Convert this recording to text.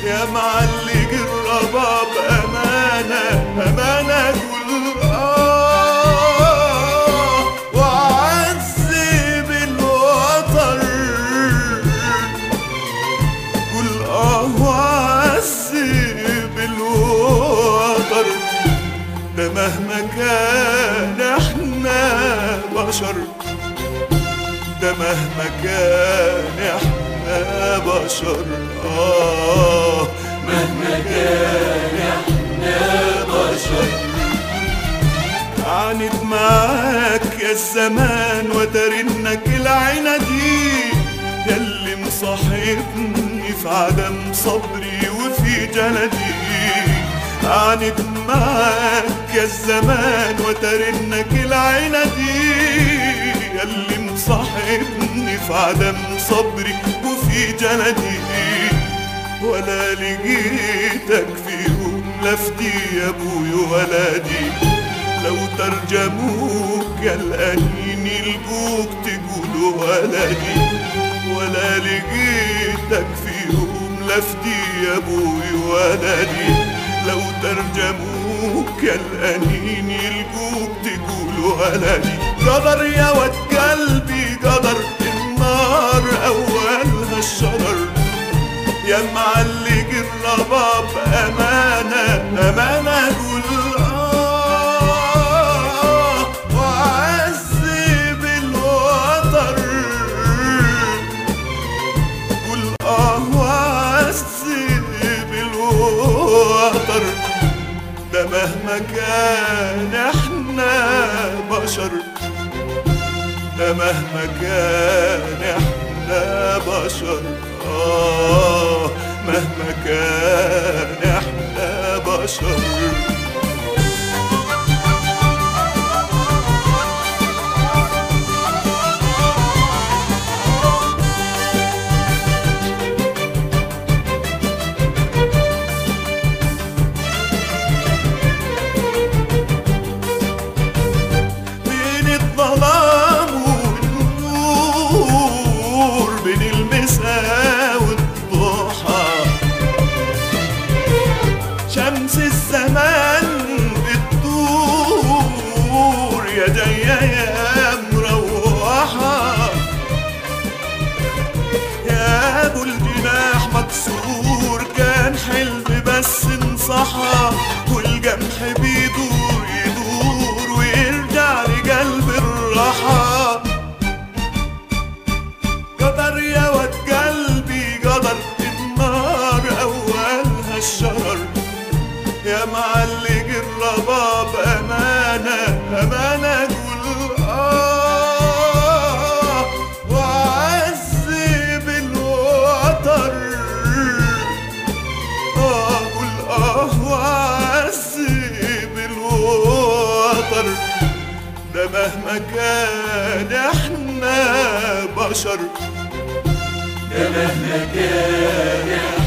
يا معلق الرباب أمانة أمانة قول آه وعذب الوتر قول آه وعذب الوتر ده مهما كان احنا بشر ده مهما كان احنا بشر اه مهما كان احنا بشر عانت معاك يا الزمان وترنك العينة دي ياللي مصاحبني في عدم صبري وفي جلدي عانت معاك يا الزمان وترنك العينة دي ياللي مصاحبني في عدم صبري وفي جلدي ولا لقيتك فيهم لفتي يا ابوي ولدي لو ترجموك يا الأنين يلقوك تقولوا ولدي ولا لقيتك فيهم لفتي يا ابوي ولدي لو ترجموك يا الأنين يلقوك تقولوا ولدي قدر يا ود قلبي قدر النار أولها الشرر يا معلق الرباب أمانة أمانة قول آه وعذب الوتر قول آه وعذب الوتر ده مهما كان احنا بشر ده مهما كان احنا بشر آه مهما كان احنا بشر بين الظلام والنور بين المساء والضحى شمس الزمان بتدور يا جاية يا مروحة يا ابو الجناح مكسور كان حلم بس انصحى والجمح بيدور يدور ويرجع لقلب الراحة قدر يا ود قلبي قدر النار أولها الشرر يا معلق الرباب أمانة أمانة قول آه وعذب الوتر آه قول آه وعذب الوتر ده مهما كان احنا بشر ده مهما كان